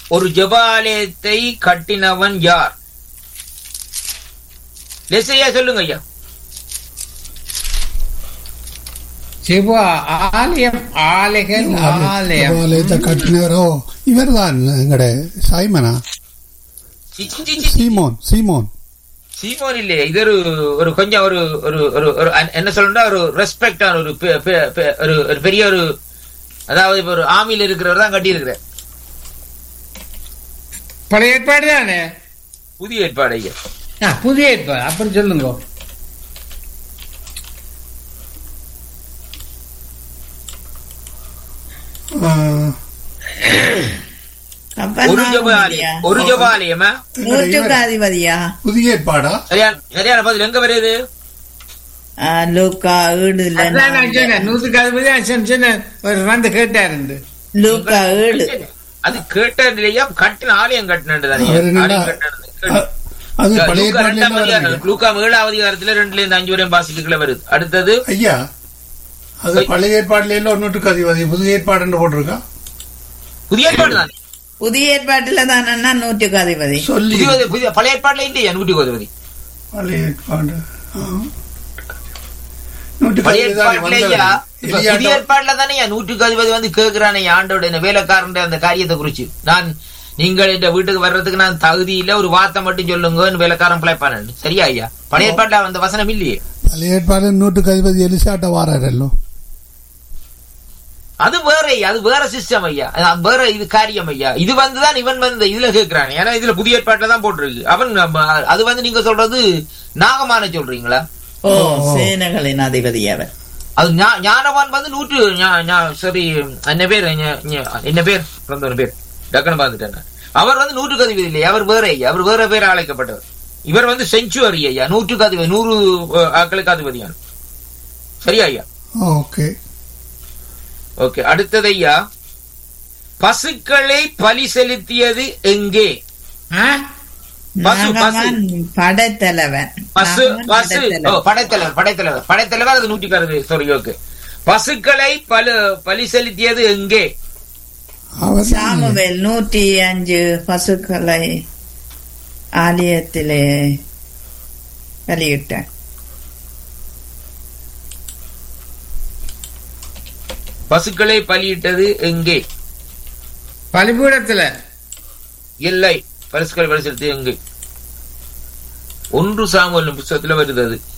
ஒரு ஜெபாலயத்தை கட்டினவன் யார் லெசையா சொல்லுங்க ஐயா சிவா ஆலயம் ஆலைகள் ஆலயம் ஆலயத்தை கட்டினவரோ இவர் தான் எங்கட சைமனா சி, சி, சி, சி. சீமோன் சீமோன் சீமோன் இல்லையே இது ஒரு ஒரு கொஞ்சம் ஒரு ஒரு ஒரு ஒரு அ- என்ன சொல்லணும்னா ஒரு ரெஸ்பெக்டான ஒரு பெ- பெ- பெ- ஒரு ஒரு பெரிய ஒரு அதாவது இப்ப ஒரு ஆமியில் இருக்கிறவர் தான் கட்டி இருக்கிறார் பழைய ஏற்பாடு தானே புதிய ஏற்பாடு ஐயா ஆ, புதிய ஏற்பாடு அப்படி சொல்லுங்க ஆ, ஒரு கப்பர்நாகும் ஜபாலயம் ஒரு ஜபாலயமா நூற்றுக்கு அதிபதியா புதிய ஏற்பாடா சரியான சரியான பதில் எங்க வருது ஆ, லூக்கா ஈடு இல்ல அதான் நான் சொன்னேன் நூத்துக்கு அதிபதி நான் சொன்ன- சொன்னேன். ஒரு வந்து கேட்டாரு லூக்கா ஈடு அது கேட்ட இல்லையா கட்டின ஆலயம் கட்டினது தானே அவர் என்னடா ஆலயம் கட்டினது. அ- அது பழைய லூக்கா ஏற்பாடுல ரெண்டாம் என்ன அதிகாரம், வருது? லூக்கா ஏழாவது அதிகாரத்துல ரெண்டுல இருந்து அஞ்சு வரையும் வாசிக்கல வருது அடுத்தது ஐயா அது பழைய ஏற்பாடுல எல்லாம் ஒன்னுட்டுக்கு அதிபதி புதிய ஏற்பாடுன்னு போட்டிருக்கா புதிய ஏற்பாடு தானே புதிய ஏற்பாட்டுல தானே நூற்றுக்கு அதிபதி சொல்லி புதிய புதிய பழைய ஏற்பாடுல இல்லையா நூற்றி கோதுபதி பழைய ஏற்பாடு ஆ. நூற்றுக்கு பழைய அதிபதி தான் ஏற்பாடுல ஐயா வந்தவர். இப்ப புதிய எலியாட்டம் ஏற்பாடுல தானே ஐயா நூற்றுக்கு அதிபதி வந்து கேட்கிறானே ஆண்டோட இந்த வேலைக்காரன் அந்த காரியத்தை குறிச்சு நான் நீங்கள் இந்த வீட்டுக்கு வர்றதுக்கு நான் தகுதி இல்ல ஒரு வார்த்தை மட்டும் சொல்லுங்க வேலைக்காரன் பிழைப்பானு சரியா ஐயா பழைய ஏற்பாடுல அந்த வசனம் இல்லையே பழைய ஏற்பாடு நூற்றுக்கு அதிபதி எலிசாட்ட வாராரல்லோ அது வேற ஐயா அது வேற சிஸ்டம் ஐயா அது வேற இது காரியம் ஐயா இது வந்துதான் இவன் வந்து இதுல கேட்கிறான் ஏன்னா இதுல புதிய ஏற்பாட்டுல தான் போட்டிருக்கு அவன் நம்ம- அது வந்து நீங்க சொல்றது நாகமான சொல்றீங்களா ஓ சேனைகளின் அதிபதி அவர் அது ஞா- ஞானவான் வந்து நூற்று ஞா- ஞா- சரி என்ன பேர் ஞ- ஞ- என்ன பேர் பிறந்தவன் பேர் டக்குன்னு பார்த்துட்டேன் நான். அவர் வந்து நூற்றுக்கு அதிபதி இல்லையா அவர் வேற ஐயா அவர் வேற பேர் அழைக்கப்பட்டவர் இவர் வந்து செஞ்சுவரி ஐயா நூற்றுக்கு அதிபதி நூறு அஹ், ஆட்களுக்கு அதிபதியான சரியா ஐயா ஓகே ஓகே அடுத்தது ஐயா பசுக்களை பலி செலுத்தியது எங்கே பசு, பசு. நாகமான் படைத்தலைவன் பசு நாகமான் பசு ஓ படைத்தலைவன். படைத்தலைவர் படைத்தலைவர் படைத்தலைவர் அது நூற்றி கருது சாரி ஓகே பசுக்களை பலு பலி செலுத்தியது எங்கே அவர் சாமுவேல் நூற்றி அஞ்சு பசுக்களை ஆலயத்திலே வெளியிட்டார் பசுக்களை பலியிட்டது எங்கே பலிபீடத்துல இல்லை பசுக்களை பலி செலுத்தியது எங்கே ஒன்று சாமுவேல் புஸ்தகத்துல வருது அது